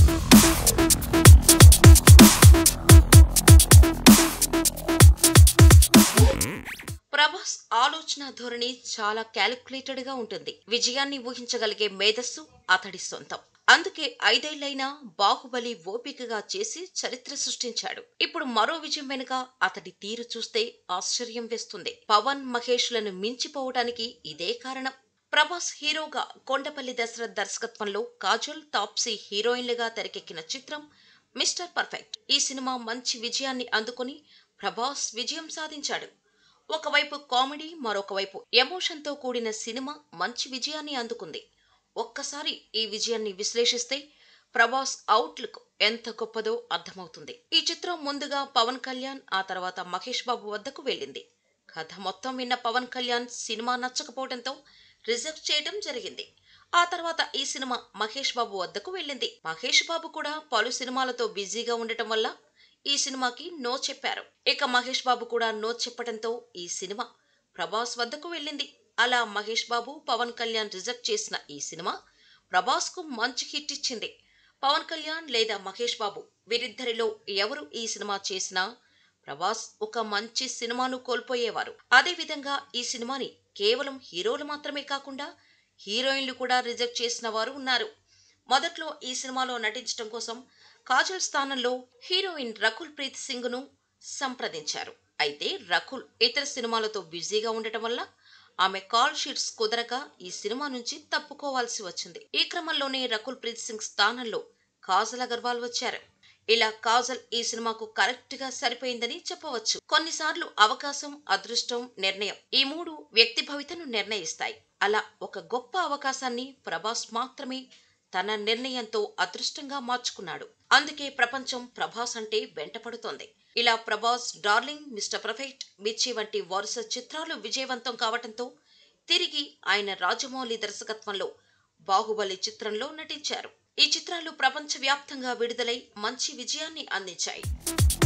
ప్రభాస్ ఆలోచన ధోరణి చాలా క్యాలిక్యులేటెడ్ గా ఉంటుంది విజయాన్ని ఊహించగలిగే మేధస్సు అతడి సొంతం అందుకే ఐదేళ్లైనా బాహుబలి ఓపికగా చేసి చరిత్ర సృష్టించాడు ఇప్పుడు మరో విజయం వెనుక అతడి తీరు చూస్తే ఆశ్చర్యం వేస్తుంది పవన్ మహేష్ లను మించిపోవడానికి ఇదే కారణం ప్రభాస్ హీరోగా కొండపల్లి దశరథ్ దర్శకత్వంలో కాజల్ తాప్సీ హీరోయిన్లుగా తెరకెక్కిన చిత్రం మిస్టర్ పర్ఫెక్ట్ ఈ సినిమా మంచి విజయాన్ని అందుకుని ప్రభాస్ విజయం సాధించాడు ఒకవైపు కామెడీ మరొక వైపు ఎమోషన్తో కూడిన సినిమా మంచి విజయాన్ని అందుకుంది ఒక్కసారి ఈ విజయాన్ని విశ్లేషిస్తే ప్రభాస్ అవుట్లుక్ ఎంత గొప్పదో అర్థమవుతుంది ఈ చిత్రం ముందుగా పవన్ కళ్యాణ్ ఆ తర్వాత మహేష్ బాబు వద్దకు వెళ్ళింది కథ మొత్తం విన్న పవన్ కళ్యాణ్ సినిమా నచ్చకపోవడంతో రిజెక్ట్ చేయడం జరిగింది ఆ తర్వాత ఈ సినిమా మహేష్ బాబు వద్దకు వెళ్ళింది మహేష్ బాబు కూడా పలు సినిమాలతో బిజీగా ఉండటం వల్ల ఈ సినిమాకి నో చెప్పారు ఇక మహేష్ బాబు కూడా నో చెప్పడంతో ఈ సినిమా ప్రభాస్ వద్దకు వెళ్ళింది అలా మహేష్ బాబు పవన్ కళ్యాణ్ రిజెక్ట్ చేసిన ఈ సినిమా ప్రభాస్ కు మంచి హిట్ ఇచ్చింది పవన్ కళ్యాణ్ లేదా మహేష్ బాబు వీరిద్దరిలో ఎవరు ఈ సినిమా చేసినా ప్రభాస్ ఒక మంచి సినిమాను కోల్పోయేవారు అదేవిధంగా ఈ సినిమాని కేవలం హీరోలు మాత్రమే కాకుండా హీరోయిన్లు కూడా రిజెక్ట్ చేసిన వారు ఉన్నారు మొదట్లో ఈ సినిమాలో నటించడం కోసం కాజల్ స్థానంలో హీరోయిన్ రకుల్ ప్రీత్ సింగ్ ను సంప్రదించారు అయితే రకుల్ ఇతర సినిమాలతో బిజీగా ఉండటం వల్ల ఆమె కాల్ షీట్స్ కుదరక ఈ సినిమా నుంచి తప్పుకోవాల్సి వచ్చింది ఈ క్రమంలోనే రకుల్ ప్రీత్ సింగ్ స్థానంలో కాజల్ అగర్వాల్ వచ్చారు ఇలా కాజల్ ఈ సినిమాకు కరెక్ట్ గా సరిపోయిందని చెప్పవచ్చు కొన్నిసార్లు అవకాశం అదృష్టం నిర్ణయం ఈ మూడు వ్యక్తి భవితను నిర్ణయిస్తాయి అలా ఒక గొప్ప అవకాశాన్ని ప్రభాస్ మాత్రమే తన నిర్ణయంతో అదృష్టంగా మార్చుకున్నాడు అందుకే ప్రపంచం ప్రభాస్ అంటే వెంటపడుతోంది ఇలా ప్రభాస్ డార్లింగ్ మిస్టర్ పర్ఫెక్ట్ మిర్చి వంటి వరుస చిత్రాలు విజయవంతం కావటంతో తిరిగి ఆయన రాజమౌళి దర్శకత్వంలో బాహుబలి చిత్రంలో నటించారు ఈ చిత్రాలు ప్రపంచవ్యాప్తంగా విడుదలై మంచి విజయాన్ని అందించాయి